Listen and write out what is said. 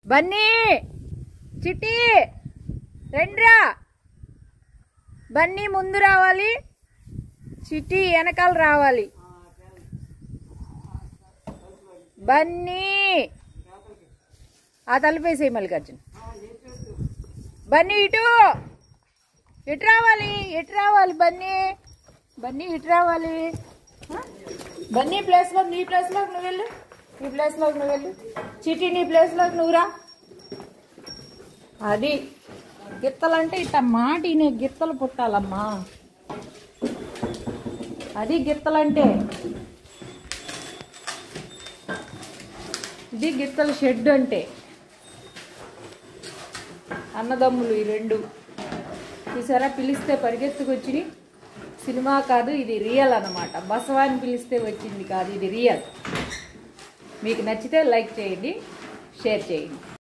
బన్నీ చిట్టి రండ్రా బన్నీ ముందు రావాలి చిట్టి వెనకాల రావాలి బన్నీ ఆ తలుపేసేయి మల్లికార్జున బన్నీ ఇటు ఎటు రావాలి ఎటు రావాలి బన్నీ బన్నీ ఇటు రావాలి ఆ? బన్నీ ప్లేస్లో నీ ప్లేస్లోకి నువ్వు వెళ్ళు నీ ప్లేస్లోకి నువ్వు వెళ్ళు చిటి నీ ప్లేస్లోకి నువ్వు రా అది గిత్తలంటే ఇట్ట మాటినే గిత్తలు పుట్టాలమ్మా అది గిత్తలంటే ఇది గిత్తల షెడ్ అంటే అన్నదమ్ములు ఈ రెండు చూసారా పిలిస్తే పరిగెత్తుకొచ్చి సినిమా కాదు ఇది రియల్ అన్నమాట బసవాని పిలిస్తే వచ్చింది కాదు ఇది రియల్ మీకు నచ్చితే లైక్ చేయండి షేర్ చేయండి